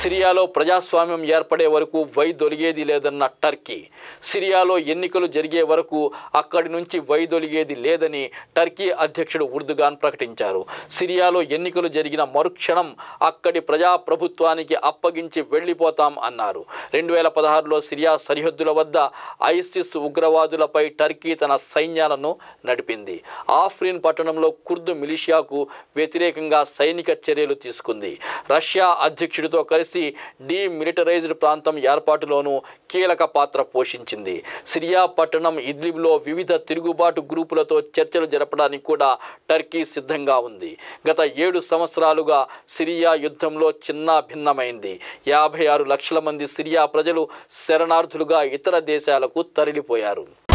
సిరియాలో ప్రజాస్వామ్యం ఏర్పడే వరకు వైదొలిగేది లేదన్న టర్కీ సిరియాలో ఎన్నికలు జరిగే వరకు అక్కడి నుంచి వైదొలిగేది లేదని టర్కీ అధ్యక్షుడు ఉర్దుగాన్ ప్రకటించారు సిరియాలో ఎన్నికలు జరిగిన మరుక్షణం అక్కడి ప్రజాప్రభుత్వానికి అప్పగించి వెళ్ళిపోతాం అన్నారు రెండు వేల పదహారులో సిరియా సరిహద్దుల వద్ద ఐసిస్ ఉగ్రవాదులపై టర్కీ తన సైన్యాలను నడిపింది ఆఫ్రిన్ పట్టణంలో కుర్దు మిలిషియాకు వ్యతిరేకంగా సైనిక చర్యలు తీసుకుంది రష్యా అధ్యక్షుడితో కలిసి డీమిలిటరైజ్డ్ ప్రాంతం ఏర్పాటులోనూ కీలక పాత్ర పోషించింది సిరియా పట్టణం ఇద్లిబ్లో వివిధ తిరుగుబాటు గ్రూపులతో చర్చలు జరపడానికి కూడా టర్కీ సిద్ధంగా ఉంది గత ఏడు సంవత్సరాలుగా సిరియా యుద్ధంలో చిన్న భిన్నమైంది యాభై ఆరు లక్షల మంది సిరియా ప్రజలు శరణార్థులుగా ఇతర దేశాలకు తరలిపోయారు